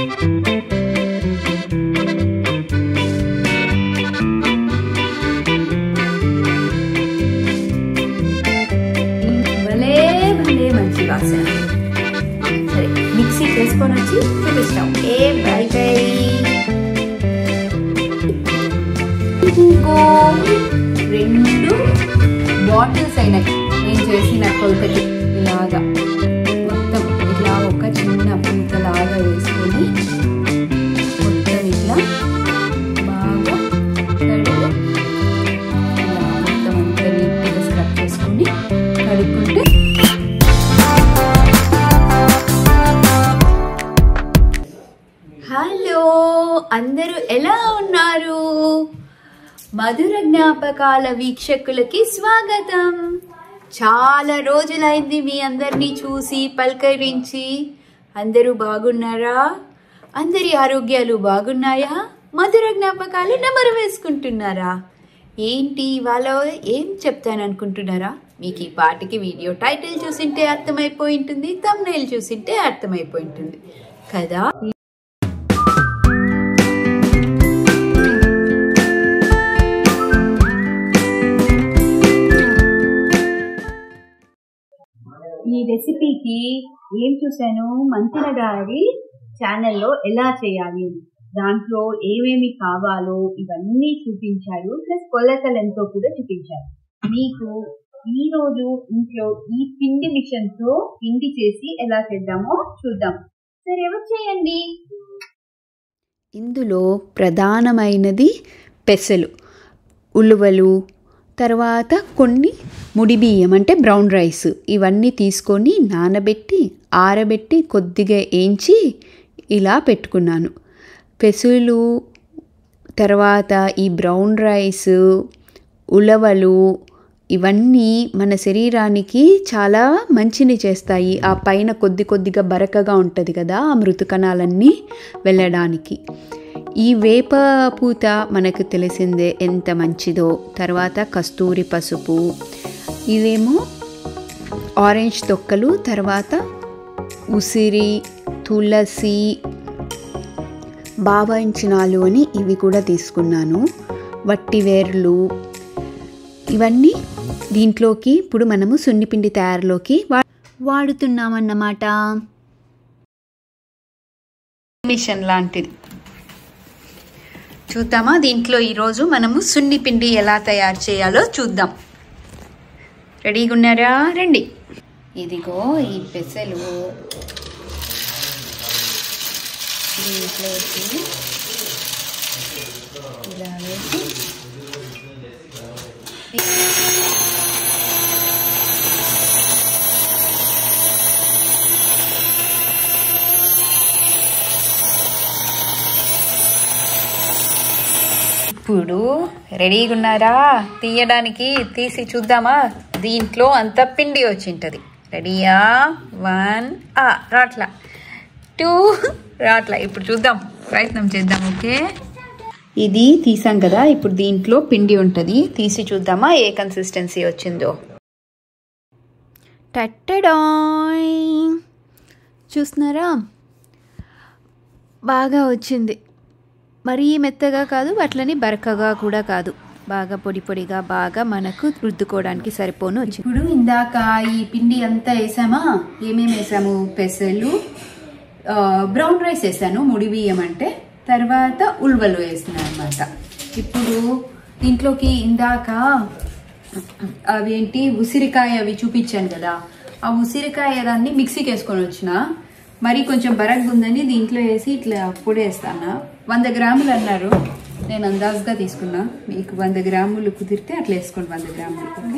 భలే భలే మంచి వాసన సరే మిక్సీ చేసుకొని వచ్చి చూపిస్తాం ఏ బై బై ఇంకో రెండు బాటిల్స్ అయినాయి నేను చేసిన కొలతకి ఇలాగా మొత్తం ఇట్లా ఒక చిన్న పూతలాగా వేసుకొని మొత్తం ఇట్లా బాగా కడిగి ఇలా మొత్తం అంతా నీట్గా స్క్రబ్ చేసుకొని కడుక్కుంటే హలో అందరూ ఎలా ఉన్నారు మధుర జ్ఞాపకాల వీక్షకులకి స్వాగతం చాలా రోజులైంది మీ అందరినీ చూసి పలకరించి అందరూ బాగున్నారా అందరి ఆరోగ్యాలు బాగున్నాయా మధుర జ్ఞాపకాలు నెమరు వేసుకుంటున్నారా ఏంటి ఇవాళ ఏం చెప్తాననుకుంటున్నారా మీకు ఈ పాటకి వీడియో టైటిల్ చూసింటే అర్థమైపోయి ఉంటుంది తమ్నైల్ చూసింటే అర్థమైపోయి ఉంటుంది కదా ఈ రెసిపీకి ఏం చూశాను మంతిన గారి ఛానల్లో ఎలా చేయాలి దాంట్లో ఏమేమి కావాలో ఇవన్నీ చూపించారు ప్లస్ కొలతలు ఎంతో కూడా చూపించారు మీకు ఈ రోజు ఇంట్లో ఈ పిండి మిషన్ తో పిండి చేసి ఎలా చేద్దామో చూద్దాం సరే ఎవరు చేయండి ఇందులో ప్రధానమైనది పెసలు ఉలువలు తర్వాత కొన్ని ముడి బియ్యం అంటే బ్రౌన్ రైస్ ఇవన్నీ తీసుకొని నానబెట్టి ఆరబెట్టి కొద్దిగా ఏంచి ఇలా పెట్టుకున్నాను పెసులు తర్వాత ఈ బ్రౌన్ రైస్ ఉలవలు ఇవన్నీ మన శరీరానికి చాలా మంచిని చేస్తాయి ఆ పైన కొద్ది కొద్దిగా బరకగా ఉంటుంది కదా ఆ మృతు కణాలన్నీ వెళ్ళడానికి ఈ వేప పూత మనకు తెలిసిందే ఎంత మంచిదో తర్వాత కస్తూరి పసుపు ఇవేమో ఆరెంజ్ తొక్కలు తర్వాత ఉసిరి తులసి బావాయించినాలు అని ఇవి కూడా తీసుకున్నాను వట్టి వేర్లు ఇవన్నీ దీంట్లోకి ఇప్పుడు మనము సున్నిపిండి తయారులోకి వా వాడుతున్నామన్నమాట మిషన్ లాంటిది చూద్దామా దీంట్లో ఈరోజు మనము సున్నిపిండి ఎలా తయారు చేయాలో చూద్దాం రెడీగా ఉన్నారా రండి ఇదిగో ఈ పెసలు దీంట్లోకి ఇలా వేసి ఇప్పుడు రెడీగా ఉన్నారా తీయడానికి తీసి చూద్దామా దీంట్లో అంత పిండి వచ్చింటది రెడీయా వన్ ఆ రాట్లా టూ రాట్లా ఇప్పుడు చూద్దాం ప్రయత్నం చేద్దాం ఓకే ఇది తీసాం కదా ఇప్పుడు దీంట్లో పిండి ఉంటుంది తీసి చూద్దామా ఏ కన్సిస్టెన్సీ వచ్చిందో టట్టడాయ్ చూస్తున్నారా బాగా వచ్చింది మరీ మెత్తగా కాదు అట్లని బరకగా కూడా కాదు బాగా పొడి పొడిగా బాగా మనకు రుద్దుకోవడానికి సరిపోను వచ్చింది ఇప్పుడు ఇందాక ఈ పిండి అంతా వేసామా ఏమేమి వేసాము పెసలు ఆ, బ్రౌన్ రైస్ వేసాను ముడి బియ్యం అంటే తర్వాత ఉల్వలు వేసిన అనమాట ఇప్పుడు దీంట్లోకి ఇందాక అవేంటి ఉసిరికాయ అవి చూపించాను కదా ఆ ఉసిరికాయ దాన్ని మిక్సీకి వేసుకొని వచ్చిన మరి కొంచెం బరగ్గా ఉందని దీంట్లో వేసి ఇట్లా పొడి వేస్తాను వంద గ్రాములు అన్నారు నేను అందాజుగా తీసుకున్నా మీకు వంద గ్రాములు కుదిరితే అట్లా వేసుకోండి వంద గ్రాములు ఓకే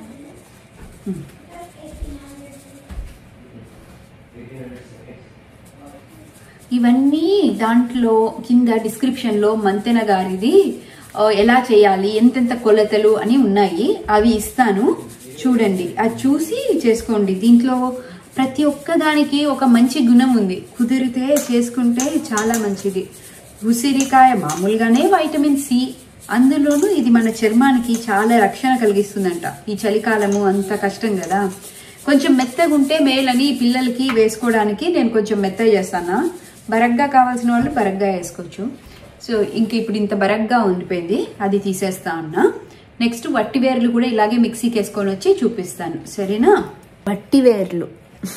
ఇవన్నీ దాంట్లో కింద డిస్క్రిప్షన్ లో మంతెన గారిది ఆ, ఎలా చేయాలి ఎంతెంత కొలతలు అని ఉన్నాయి అవి ఇస్తాను చూడండి అది చూసి చేసుకోండి దీంట్లో ప్రతి ఒక్క దానికి ఒక మంచి గుణం ఉంది కుదిరితే చేసుకుంటే చాలా మంచిది ఉసిరికాయ మామూలుగానే వైటమిన్ సి అందులోనూ ఇది మన చర్మానికి చాలా రక్షణ కలిగిస్తుందంట ఈ చలికాలము అంత కష్టం కదా కొంచెం మెత్తగా ఉంటే మేలని పిల్లలకి వేసుకోవడానికి నేను కొంచెం మెత్తగా చేస్తాను బరగ్గా కావాల్సిన వాళ్ళు బరగ్గా వేసుకోవచ్చు సో ఇంక ఇప్పుడు ఇంత బరగ్గా ఉండిపోయింది అది తీసేస్తా ఉన్నా నెక్స్ట్ వట్టి వేర్లు కూడా ఇలాగే మిక్సీకి వేసుకొని వచ్చి చూపిస్తాను సరేనా వట్టి వేర్లు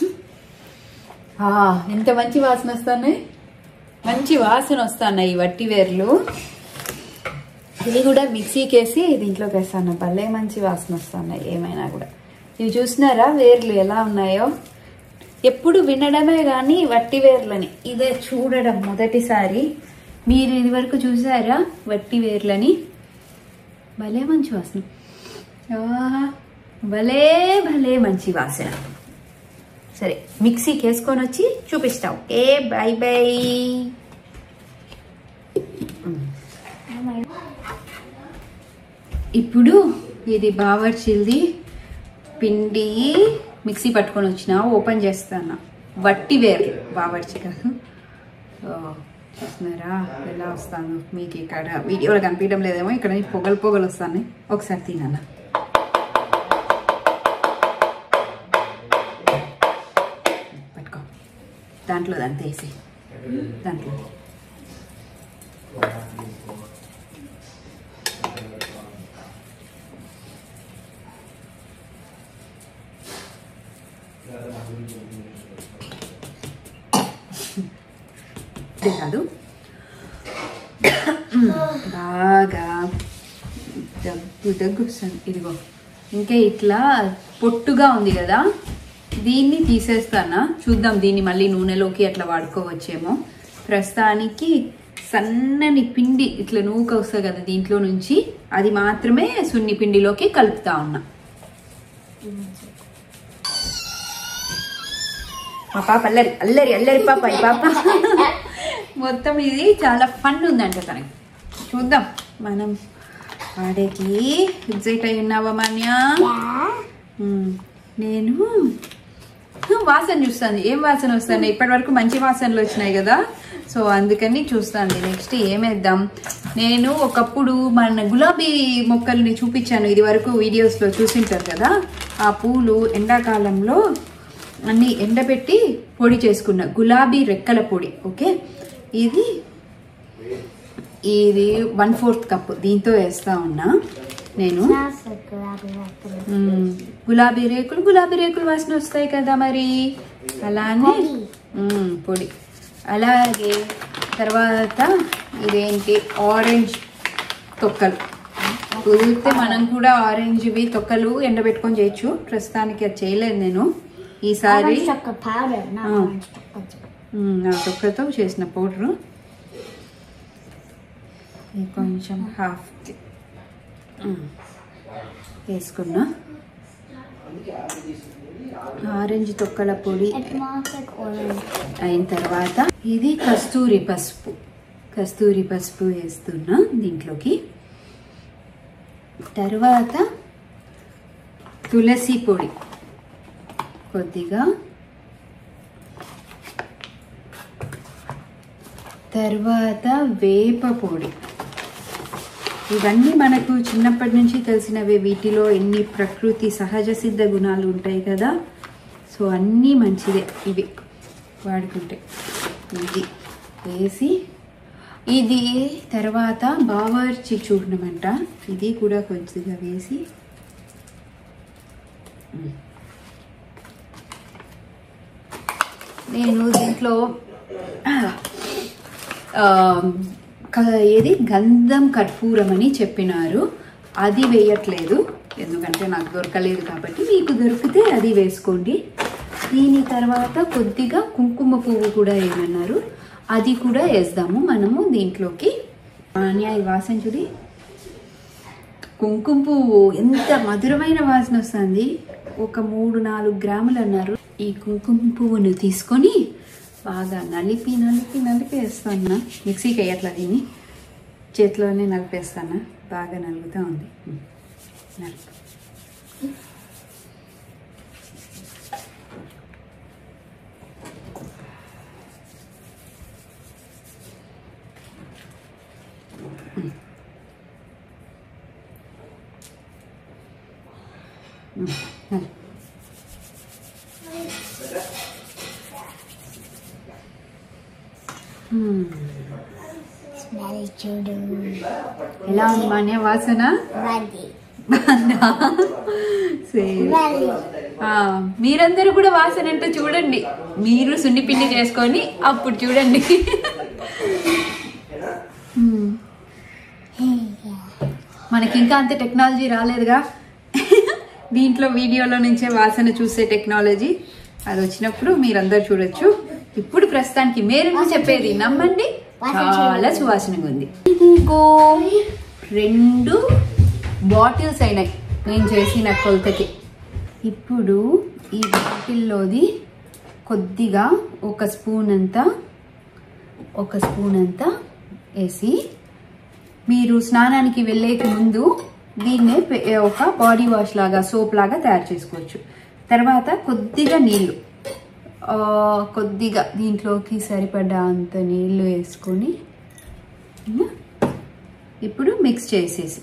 ఆ, ఎంత మంచి వాసన వస్తున్నాయి మంచి వాసన వస్తున్నాయి ఈ వట్టి వేర్లు ఇది కూడా మిక్సీకి వేసి దీంట్లోకి వేస్తాను భలే మంచి వాసన వస్తున్నాయి ఏమైనా కూడా ఇవి చూసినారా వేర్లు ఎలా ఉన్నాయో ఎప్పుడు వినడమే కానీ వట్టి వేర్లని ఇదే చూడడం మొదటిసారి మీరు ఇది వరకు చూసారా వట్టి వేర్లని భలే మంచి వాసన ఆహా, భలే భలే మంచి వాసన సరే మిక్సీకి వేసుకొని వచ్చి చూపిస్తాం ఏ బై బై ఇప్పుడు ఇది బావర్చిల్ది పిండి మిక్సీ పట్టుకొని వచ్చిన ఓపెన్ చేస్తాను వట్టి వేర్లు బావర్చి కాదు ఓ, చూస్తున్నారా ఎలా వస్తాను మీకు ఇక్కడ వీడియోలో కనిపించడం లేదేమో ఇక్కడ నుంచి పొగలు పొగలు వస్తాను ఒకసారి తినన్నా పట్టుకో దాంట్లో దాంతో వేసి దాంట్లో ఇదే కాదు బాగా దగ్గు దగ్గు వస్తుంది ఇదిగో ఇంకా ఇట్లా పొట్టుగా ఉంది కదా దీన్ని తీసేస్తానా చూద్దాం దీన్ని మళ్ళీ నూనెలోకి అట్లా వాడుకోవచ్చేమో ప్రస్తుతానికి సన్నని పిండి ఇట్లా నూక వస్తుంది కదా దీంట్లో నుంచి అది మాత్రమే సున్ని పిండిలోకి కలుపుతా ఉన్నా మా పాప అల్లరి అల్లరి అల్లరి పాప ఈ పాప మొత్తం ఇది చాలా ఫన్ ఉందంట తనకి చూద్దాం మనం వాడేకి ఎగ్జైట్ అయి ఉన్నావా మాన్య ఉమ్, నేను వాసన చూస్తాను ఏం వాసన వస్తాను ఇప్పటి వరకు మంచి వాసనలు వచ్చినాయి కదా సో అందుకని చూస్తాను నెక్స్ట్ ఏమేద్దాం నేను ఒకప్పుడు మన గులాబీ మొక్కల్ని చూపించాను ఇది వరకు వీడియోస్లో చూసింటారు కదా ఆ పూలు ఎండాకాలంలో అన్ని ఎండబెట్టి పొడి చేసుకున్న గులాబీ రెక్కల పొడి ఓకే ఇది ఇది వన్ ఫోర్త్ కప్ దీంతో వేస్తా ఉన్నా నేను Smells like gulabi apple. మ్మ్. గులాబీ రేకులు గులాబీ రేకులు వాసన వస్తాయి కదా మరి అలానే పొడి. మ్మ్, పొడి అలాగే తర్వాత ఇదేంటి ఆరెంజ్ తొక్కలు కుదిరితే మనం కూడా ఆరెంజ్వి తొక్కలు ఎండబెట్టుకొని చేయొచ్చు ప్రస్తుతానికి అది చేయలేదు నేను ఈసారి Orange chocolate powder, not Oh. orange chocolate. మ్మ్, ఆ తొక్కతో చేసిన పౌడరు ఇది కొంచెం హాఫ్ వేసుకున్నా ఆరెంజ్ తొక్కల పొడి It smells like orange. అయిన తర్వాత ఇది కస్తూరి పసుపు కస్తూరి పసుపు వేస్తున్నా దీంట్లోకి తర్వాత తులసి పొడి కొద్దిగా తర్వాత వేప పొడి ఇవన్నీ మనకు చిన్నప్పటి నుంచి తెలిసినవే వీటిలో ఎన్ని ప్రకృతి సహజ సిద్ధ గుణాలు ఉంటాయి కదా సో అన్నీ మంచిదే ఇవి వాడుకుంటే ఇది వేసి ఇది తర్వాత బావర్చి చూర్ణం అంట ఇది కూడా కొద్దిగా వేసి ఉమ్. నేను దీంట్లో ఆ, క- ఏది గంధం కర్పూరం అని చెప్పినారు అది వేయట్లేదు ఎందుకంటే నాకు దొరకలేదు కాబట్టి మీకు దొరికితే అది వేసుకోండి దీని తర్వాత కొద్దిగా కుంకుమ పువ్వు కూడా ఏమన్నారు అది కూడా వేద్దాము మనము దీంట్లోకి అన్యాయ వాసన చూడి కుంకుమ పువ్వు ఎంత మధురమైన వాసన వస్తుంది ఒక మూడు నాలుగు గ్రాములు అన్నారు ఈ కుంకుమ పువ్వును తీసుకొని బాగా నలిపి నలిపి నలిపి వేస్తాను మిక్సీకి వేయట్లా దీన్ని చేతిలోనే నలిపేస్తాను బాగా నలుగుతూ ఉంది ఉమ్, నలుపు ఉమ్, నలుపు. Smelly chudu. ఎలా ఉంది మాన్య వాసన Ready. Same Ready. ఆ, మీరందరూ కూడా వాసన ఏంటో చూడండి మీరు సున్నిపిండి చేసుకొని అప్పుడు చూడండి మ్మ్. మనకి ఇంకా అంత టెక్నాలజీ రాలేదుగా దీంట్లో వీడియోలో నుంచే వాసన చూసే టెక్నాలజీ అది వచ్చినప్పుడు మీరందరూ చూడొచ్చు ఇప్పుడు ప్రస్తుతానికి మీరు చెప్పేది నమ్మండి చాలా సువాసనగా ఉంది ఇదిగో రెండు బాటిల్స్ అయినాయి నేను చేసిన కొలతకి ఇప్పుడు ఈ బాటిల్లోది కొద్దిగా ఒక స్పూన్ అంతా ఒక స్పూన్ అంతా వేసి మీరు స్నానానికి వెళ్ళేకి ముందు దీన్నే పె- ఒక బాడీ వాష్ లాగా సోప్ లాగా తయారు చేసుకోవచ్చు తర్వాత కొద్దిగా నీళ్ళు ఆ, కొద్దిగా దీంట్లోకి సరిపడా అంత నీళ్ళు వేసుకొని ఉమ్, ఇప్పుడు మిక్స్ చేసేసి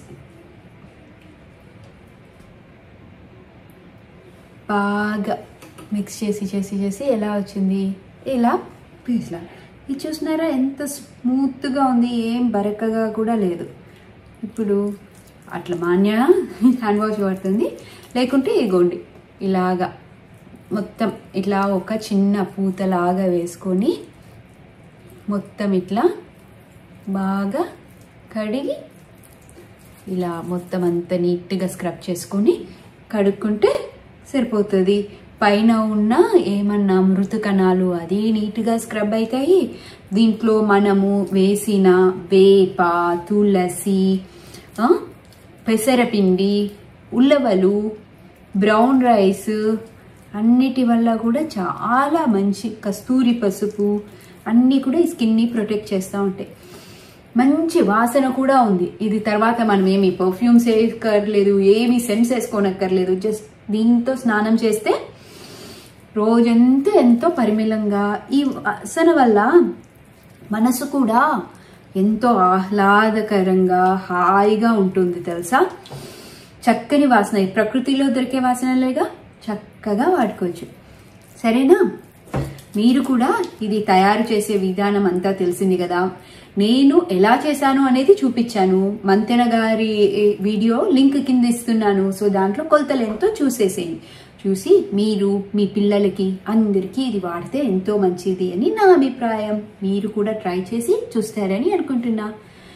బాగా మిక్స్ చేసి చేసి చేసి ఎలా వచ్చింది ఇలా పీస్లా ఇది చూసినారా ఎంత స్మూత్గా ఉంది ఏం బరకగా కూడా లేదు ఇప్పుడు అట్లా మాన్య హ్యాండ్ వాష్ పడుతుంది లేకుంటే ఇగోండి ఇలాగా మొత్తం ఇట్లా ఒక చిన్న పూతలాగా వేసుకొని మొత్తం ఇట్లా బాగా కడిగి ఇలా మొత్తం అంతా నీట్గా స్క్రబ్ చేసుకొని కడుక్కుంటే సరిపోతుంది పైన ఉన్న ఏమన్నా మృతు కణాలు అది నీట్గా స్క్రబ్ అవుతాయి దీంట్లో మనము వేసిన వేప తులసి ఆ, పెసరపిండి ఉల్లవలు బ్రౌన్ రైస్ అన్నిటి వల్ల కూడా చాలా మంచి కస్తూరి పసుపు అన్నీ కూడా ఈ స్కిన్ని ప్రొటెక్ట్ చేస్తూ ఉంటాయి మంచి వాసన కూడా ఉంది ఇది తర్వాత మనం ఏమి పర్ఫ్యూమ్స్ వేయక్కర్లేదు ఏమి సెంట్స్ వేసుకోనక్కర్లేదు జస్ట్ దీంతో స్నానం చేస్తే రోజంతా ఎంతో పరిమళంగా ఈ వాసన వల్ల మనసు కూడా ఎంతో ఆహ్లాదకరంగా హాయిగా ఉంటుంది తెలుసా చక్కని వాసన ఈ ప్రకృతిలో దొరికే వాసనలేగా చక్కగా వాడుకోవచ్చు సరేనా మీరు కూడా ఇది తయారు చేసే విధానం అంతా తెలిసింది కదా నేను ఎలా చేశాను అనేది చూపించాను మంతెన గారి ఏ, వీడియో లింక్ కింద ఇస్తున్నాను సో దాంట్లో కొలతలు ఎంతో చూసేసేయండి చూసి మీరు మీ పిల్లలకి అందరికీ ఇది వాడితే ఎంతో మంచిది అని నా అభిప్రాయం మీరు కూడా ట్రై చేసి చూస్తారని అనుకుంటున్నా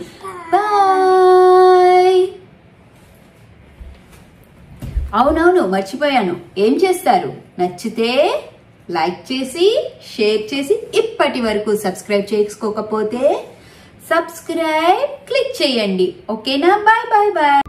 బాయ్ అవునవును మర్చిపోయాను ఏం చేస్తారు నచ్చితే లైక్ చేసి షేర్ చేసి ఇప్పటి వరకు సబ్స్క్రైబ్ చేసుకోకపోతే సబ్స్క్రైబ్ క్లిక్ చేయండి ఓకేనా బాయ్ బాయ్ బాయ్